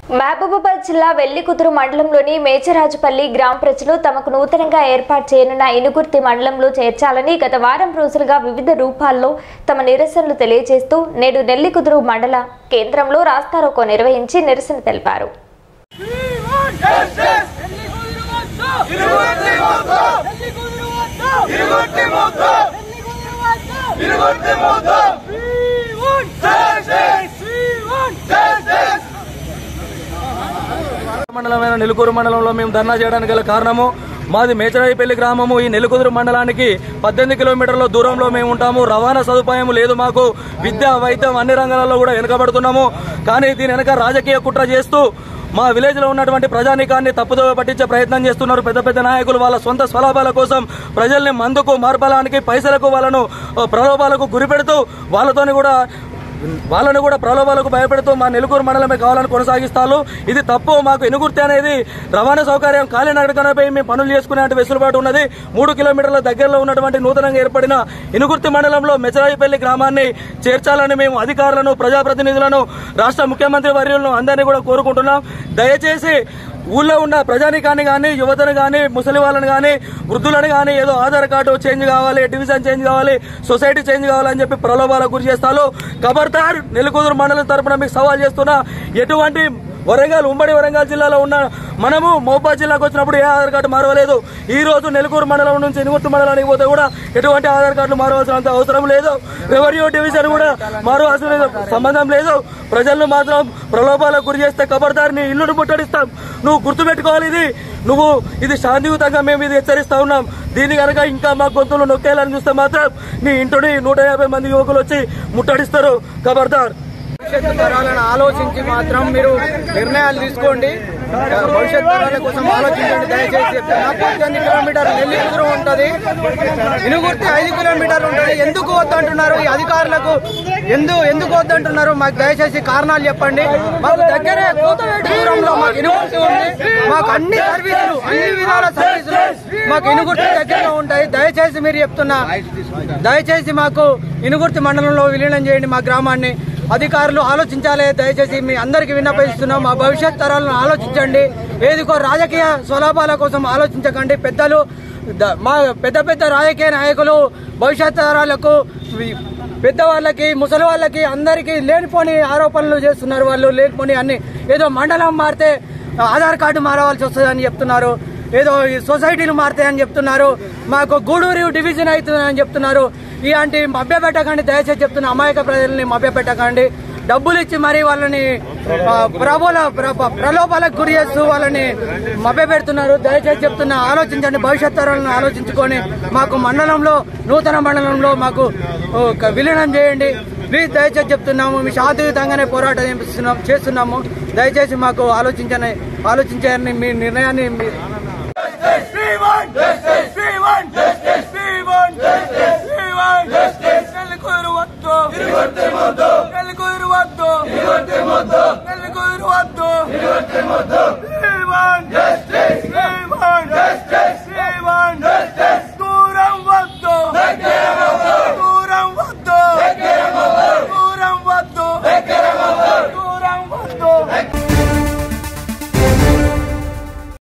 మహబూబాబాద్ జిల్లా వెల్లికుదురు మండలంలోని మేచరాజుపల్లి గ్రామ ప్రజలు తమకు నూతనంగా ఏర్పాటు చేయనున్న ఇనుగుర్తి మండలంలో చేర్చాలని గత వారం రోజులుగా వివిధ రూపాల్లో తమ నిరసనలు తెలియజేస్తూ నేడు నెల్లికుదురు మండల కేంద్రంలో రాస్తారోకో నిర్వహించి నిరసన తెలిపారు మండలమైన నెలుకూరు మండలంలో మేము ధర్నా చేయడానికి గల కారణము మాది మేచరాయిపల్లి గ్రామము ఈ నెలుకుదురు మండలానికి పద్దెనిమిది కిలోమీటర్ల దూరంలో మేము ఉంటాము రవాణా సదుపాయం లేదు మాకు విద్య వైద్యం అన్ని రంగాలలో కూడా వెనుకబడుతున్నాము కానీ దీని వెనక రాజకీయ కుట్ర చేస్తూ మా విలేజ్ లో ఉన్నటువంటి ప్రజానీకాన్ని తప్పుదోవ పట్టించే ప్రయత్నం చేస్తున్నారు పెద్ద పెద్ద నాయకులు వాళ్ళ సొంత స్వలాభాల కోసం ప్రజల్ని మందుకు మార్బలానికి పైసలకు వాళ్ళను ఆ, ప్రలోభాలకు గురిపెడుతూ వాళ్ళతోని కూడా వాళ్ళని కూడా ప్రలోభాలకు భయపెడుతూ మా నెలుకూరు మండలమే కావాలని కొనసాగిస్తారు ఇది తప్పు మాకు ఎనుగుర్తి అనేది రవాణా సౌకర్యం కాలినడకనపై మేము పనులు చేసుకునే వెసులుబాటు ఉన్నది మూడు కిలోమీటర్ల దగ్గరలో ఉన్నటువంటి నూతనంగా ఏర్పడిన ఎనుగుర్తి మండలంలో మెచరాయిపల్లి గ్రామాన్ని చేర్చాలని మేము అధికారులను ప్రజాప్రతినిధులను రాష్ట్ర ముఖ్యమంత్రి వర్యులను అందరినీ కూడా కోరుకుంటున్నాం దయచేసి ఊళ్ళో ఉన్న ప్రజానికాన్ని కానీ యువతను కానీ ముసలి వాళ్ళని కానీ వృద్ధులను కానీ ఏదో ఆధార్ కార్డు చేంజ్ కావాలి డివిజన్ చేంజ్ కావాలి సొసైటీ చేంజ్ కావాలని చెప్పి ప్రలోభాలకు గురి చేస్తారు ఖబర్దార్ నెలకొదురు మండలం తరపున మీకు సవాల్ చేస్తున్నా ఎటువంటి వరంగల్ ఉమ్మడి వరంగల్ జిల్లాలో ఉన్న మనము మహబాద్ జిల్లాకు వచ్చినప్పుడు ఏ ఆధార్ కార్డు మారవలేదు ఈ రోజు నెలకూరు మండలం నుంచి ఎనుగుర్తి మండలానికి పోతే కూడా ఎటువంటి ఆధార్ కార్డులు మారవలసినంత అవసరం లేదు రెవెన్యూ డివిజన్ కూడా మారవలసిన సంబంధం లేదు ప్రజలను మాత్రం ప్రలోభాలకు గురి చేస్తే ఖబర్దార్ నీ ఇల్లును ముట్టడిస్తాం నువ్వు గుర్తుపెట్టుకోవాలి ఇది నువ్వు ఇది శాంతియుతంగా మేము ఇది హెచ్చరిస్తా ఉన్నాం దీని కనుక ఇంకా మా గొంతులు నొక్కేయాలని చూస్తే మాత్రం నీ ఇంటిని నూట యాభై మంది యువకులు వచ్చి ముట్టడిస్తారు ఖబర్దార్ భవిష్యత్తు తరాలను ఆలోచించి మాత్రం మీరు నిర్ణయాలు తీసుకోండి భవిష్యత్ తరాల కోసం ఆలోచించండి దయచేసి చెప్తున్నా పద్దెనిమిది కిలోమీటర్ నెల్లి దూరం ఉంటది ఇనుగుర్తి ఐదు కిలోమీటర్లు ఉంటది ఎందుకు వద్దంటున్నారు ఈ అధికారులకు ఎందు ఎందుకు వద్దంటున్నారు మాకు దయచేసి కారణాలు చెప్పండి మాకు దగ్గరే కూతవేటి దూరంలో మాకు ఇనుగుర్తి ఉంది మాకు అన్ని సర్వీసులు అన్ని విధాల సర్వీసులు మాకు ఇనుగుర్తి దగ్గరలో ఉంటాయి దయచేసి మీరు చెప్తున్నా దయచేసి మాకు ఇనుగుర్తి మండలంలో విలీనం చేయండి మా గ్రామాన్ని అధికారులు ఆలోచించాలి దయచేసి మీ అందరికి విన్నపిస్తున్నాం మా భవిష్యత్ తరాలను ఆలోచించండి ఏదికో రాజకీయ స్వలాభాల కోసం ఆలోచించకండి పెద్దలు ద- మా పెద్ద పెద్ద రాజకీయ నాయకులు భవిష్యత్ తరాలకు వి- పెద్దవాళ్ళకి ముసలి వాళ్ళకి అందరికీ లేనిపోని ఆరోపణలు చేస్తున్నారు వాళ్ళు లేనిపోని అన్ని ఏదో మండలం మారితే ఆధార్ కార్డు మారవలసి వస్తుందని చెప్తున్నారు ఏదో ఈ సొసైటీలు మారుతాయని చెప్తున్నారు మాకు గూడూరు డివిజన్ అవుతుందని చెప్తున్నారు ఇలాంటి మభ్య పెట్టకండి దయచేసి చెప్తున్న అమాయక ప్రజల్ని మభ్య పెట్టకండి డబ్బులు ఇచ్చి మరి వాళ్ళని ఆ, ప్రబోల ప్ర- ప్రలోభాలకు గురి చేస్తూ వాళ్ళని మభ్య పెడుతున్నారు దయచేసి చెప్తున్నా ఆలోచించండి భవిష్యత్ తరాలను ఆలోచించుకొని మాకు మండలంలో నూతన మండలంలో మాకు ఒక విలీనం చేయండి ప్లీజ్ దయచేసి చెప్తున్నాము మీ శాంతియుతంగానే పోరాటం చేస్తున్నాం చేస్తున్నాము దయచేసి మాకు ఆలోచించని ఆలోచించారని మీ నిర్ణయాన్ని మీ- శ్రీవాన్ శ్రీవాన్